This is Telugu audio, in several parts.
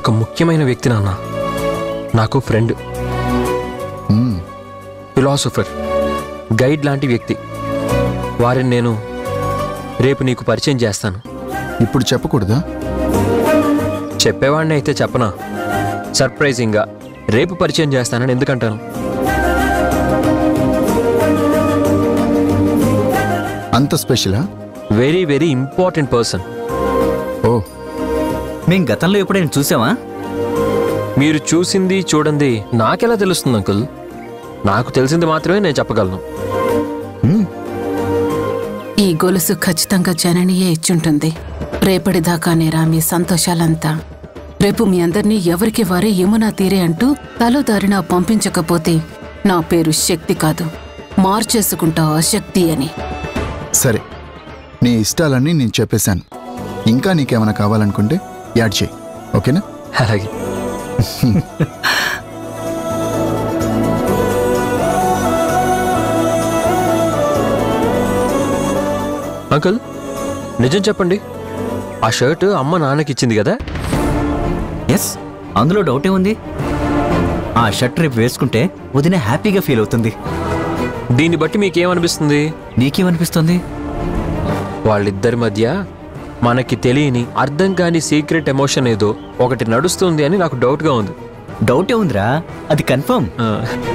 ఒక ముఖ్యమైన వ్యక్తి నాన్న నాకు ఫ్రెండ్ మ్మ్. ఫిలాసఫర్ గైడ్ లాంటి వ్యక్తి వారిని నేను రేపు నీకు పరిచయం చేస్తాను ఇప్పుడు చెప్పకూడదా చెప్పేవాడిని అయితే చెప్పనా సర్ప్రైజింగ్గా రేపు పరిచయం చేస్తానని ఎందుకంటాను అంత స్పెషలా వెరీ వెరీ ఇంపార్టెంట్ పర్సన్ ఓ మేం గతంలో ఎప్పుడైనా చూసావా మీరు చూసింది చూడండి నాకెలా తెలుస్తుంది అంకుల్ నాకు తెలిసింది మాత్రమే నేను చెప్పగలను మ్మ్. ఈ గొలుసు ఖచ్చితంగా జననియే ఇచ్చుంటుంది రేపటిదాకానేరా మీ సంతోషాలంతా రేపు మీ అందరినీ ఎవరికి వారే యమునా తీరే అంటూ తలో దారిన పంపించకపోతే నా పేరు శక్తి కాదు మార్చేసుకుంటా అశక్తి అని సరే నీ ఇష్టాలన్నీ నేను చెప్పేశాను ఇంకా నీకేమైనా కావాలనుకుంటే యాడ్ చేయి ఓకేనా అలాగే అంకుల్ నిజం చెప్పండి ఆ షర్ట్ అమ్మ నాన్నకి ఇచ్చింది కదా ఎస్ అందులో డౌటే ఉంది ఆ షర్ట్ రేపు వేసుకుంటే వదిన హ్యాపీగా ఫీల్ అవుతుంది దీన్ని బట్టి మీకేమనిపిస్తుంది నీకేమనిపిస్తుంది వాళ్ళిద్దరి మధ్య మనకి తెలియని అర్థం కాని సీక్రెట్ ఎమోషన్ ఏదో ఒకటి నడుస్తుంది అని నాకు డౌట్గా ఉంది డౌటే ఉందిరా అది కన్ఫర్మ్ ఆ,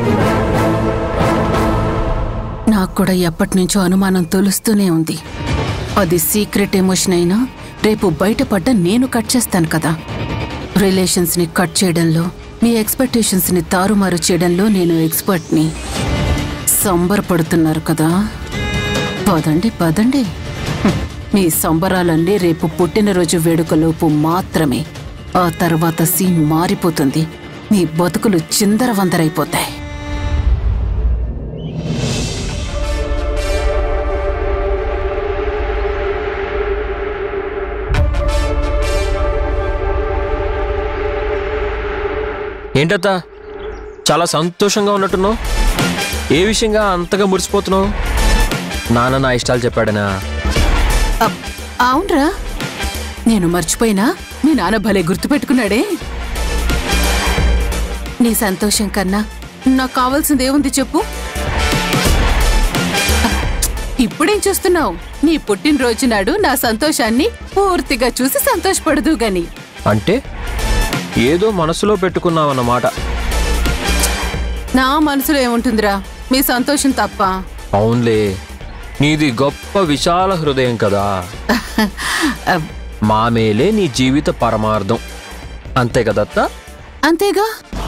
నాకు కూడా ఎప్పటి నుంచో అనుమానం తొలుస్తూనే ఉంది అది సీక్రెట్ ఎమోషన్ అయినా రేపు బయటపడ్డ నేను కట్ చేస్తాను కదా రిలేషన్స్ని కట్ చేయడంలో మీ ఎక్స్పెక్టేషన్స్ని తారుమారు చేయడంలో నేను ఎక్స్పర్ట్ని సంబరపడుతున్నారు కదా పదండి పదండి హ్మ్. మీ సంబరాలన్నీ రేపు పుట్టినరోజు వేడుకలోపు మాత్రమే ఆ తర్వాత సీన్ మారిపోతుంది మీ బతుకులు చిందరవందరైపోతాయి ఏంటత్తా చాలా సంతోషంగా ఉన్నట్టున్నావు ఏ విషయంగా అంతగా మురిసిపోతున్నావు నాన్న నా ఇష్టాలు చెప్పాడనా అబ్, అవునరా నేను మర్చిపోయినా మీ నాన్న భలే గుర్తుపెట్టుకున్నాడే నీ సంతోషం కన్నా నాకు కావాల్సింది ఏముంది చెప్పు ఇప్పుడేం చూస్తున్నావు నీ పుట్టినరోజు నాడు నా సంతోషాన్ని పూర్తిగా చూసి సంతోషపడదు గాని అంటే ఏదో మనసులో పెట్టుకున్నావన్నమాట నా మనసులో ఏముంటుందిరా మీ సంతోషం తప్ప అవునులే నీది గొప్ప విశాల హృదయం కదా అబ్, మా మేలే నీ జీవిత పరమార్థం అంతే కదత్తా అంతేగా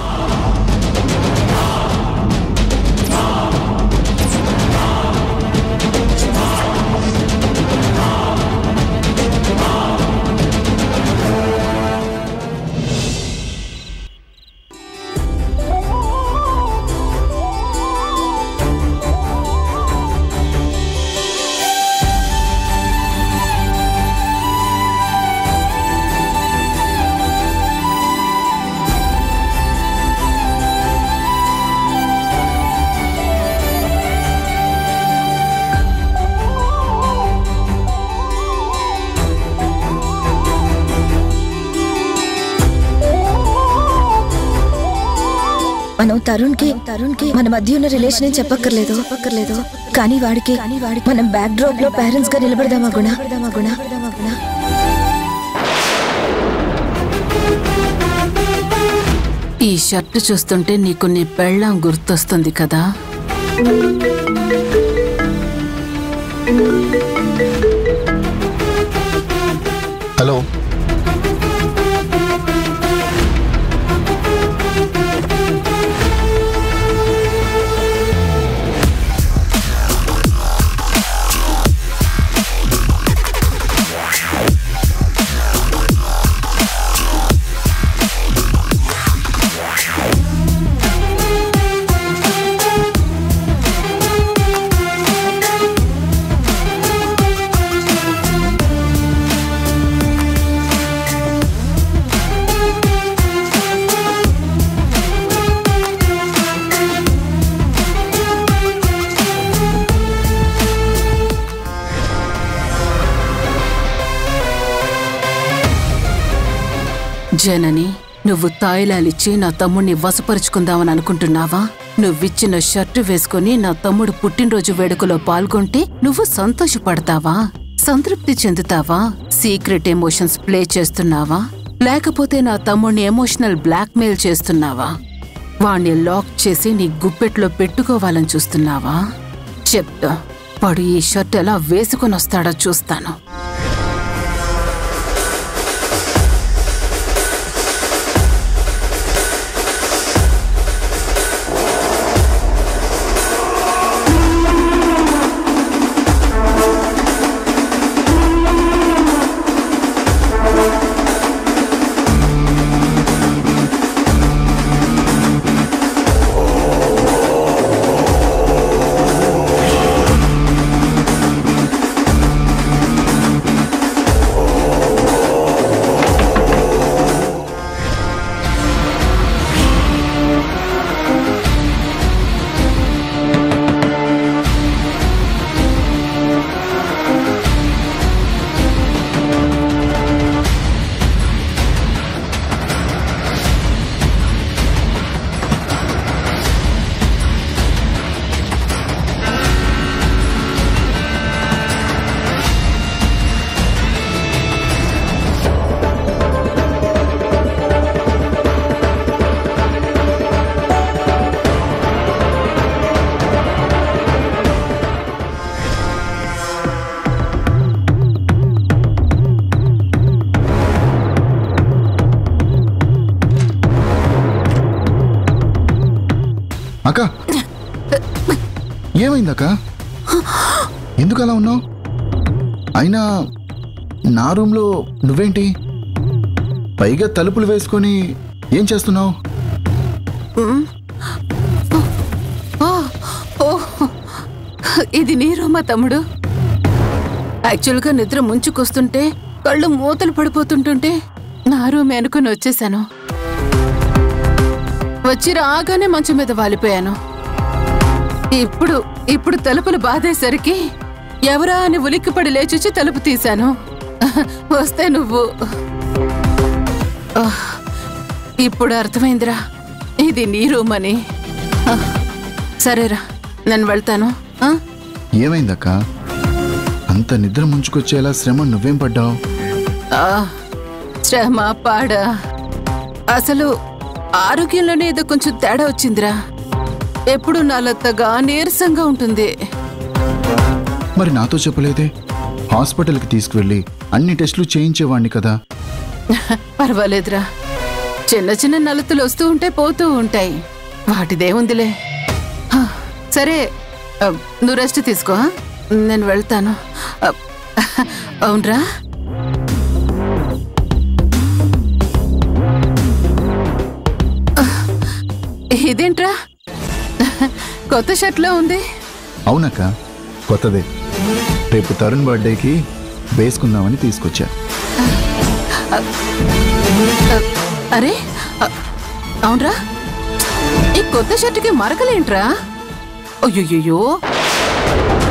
మనం తరుణ్ కి తరుణ్ కి మన మధ్య ఉన్న రిలేషన్ ఏం చెప్పక్కర్లేదు చెప్పక్కర్లేదు కానీ వాడికి కానీ వాడికి మనం బ్యాక్ డ్రాప్ లో పేరెంట్స్ గా నిలబడదామా గుణ గుణ గుణ ఈ షర్ట్ చూస్తుంటే నీకు నీ పెళ్ళాం గుర్తొస్తుంది కదా హలో జనని నువ్వు తాయిలాలిచ్చి నా తమ్ముణ్ణి వసపరుచుకుందామని అనుకుంటున్నావా నువ్విచ్చిన షర్టు వేసుకుని నా తమ్ముడు పుట్టినరోజు వేడుకలో పాల్గొంటే నువ్వు సంతోషపడతావా సంతృప్తి చెందుతావా సీక్రెట్ ఎమోషన్స్ ప్లే చేస్తున్నావా లేకపోతే నా తమ్ముడిని ఎమోషనల్ బ్లాక్మెయిల్ చేస్తున్నావా వాణ్ణి లాక్ చేసి నీ గుప్పెట్లో పెట్టుకోవాలని చూస్తున్నావా చెప్తా వాడు ఈ షర్ట్ ఎలా వేసుకుని వస్తాడో చూస్తాను అక్క ఏమైందక్క ఎందుకు అలా ఉన్నావు అయినా నా రూమ్లో నువ్వేంటి పైగా తలుపులు వేసుకొని ఏం చేస్తున్నావు ఓ ఓ ఇది నీ రూమా తమ్ముడు యాక్చువల్గా నిద్ర ముంచుకొస్తుంటే కళ్ళు మూతలు పడిపోతుంటుంటే నా రూమే అనుకుని వచ్చేసాను వచ్చి రాగానే మంచం మీద వాలిపోయాను ఇప్పుడు ఇప్పుడు తలుపులు బాధేసరికి ఎవరా అని ఉలిక్కిపడి లేచొచ్చి తలుపు తీశాను వస్తే నువ్వు ఆహ్, ఇప్పుడు అర్థమైందిరా ఇది నీ రూమ్ అని ఆ, సరేరా నేను వెళ్తాను ఆ? ఏమైందక్క అంత నిద్ర ముంచుకొచ్చేలా శ్రమ నువ్వేం పడ్డావు ఆ, శ్రమ పాడ అసలు ఆరోగ్యంలోనే ఏదో కొంచెం తేడా వచ్చిందిరా ఎప్పుడు నాలత్తగా నీరసంగా ఉంటుంది మరి నాతో చెప్పలేదే హాస్పిటల్కి తీసుకువెళ్ళి అన్ని టెస్టులు చేయించేవాణ్ణి కదా పర్వాలేదురా చిన్న చిన్న నలుతులు వస్తూ ఉంటే పోతూ ఉంటాయి వాటిదేముందిలే హ, సరే ఆ, నువ్వు రెస్ట్ తీసుకో ఆ? నేను వెళ్తాను ఆ, అవునరా ఇదేంట్రా కొత్త షర్ట్లో ఉంది అవునక్క కొత్తదే రేపు తరుణ్ బర్త్డేకి వేసుకుందామని తీసుకొచ్చా అరే అ- అవునరా ఈ కొత్త షర్టుకి మరకలేంట్రా అయ్యో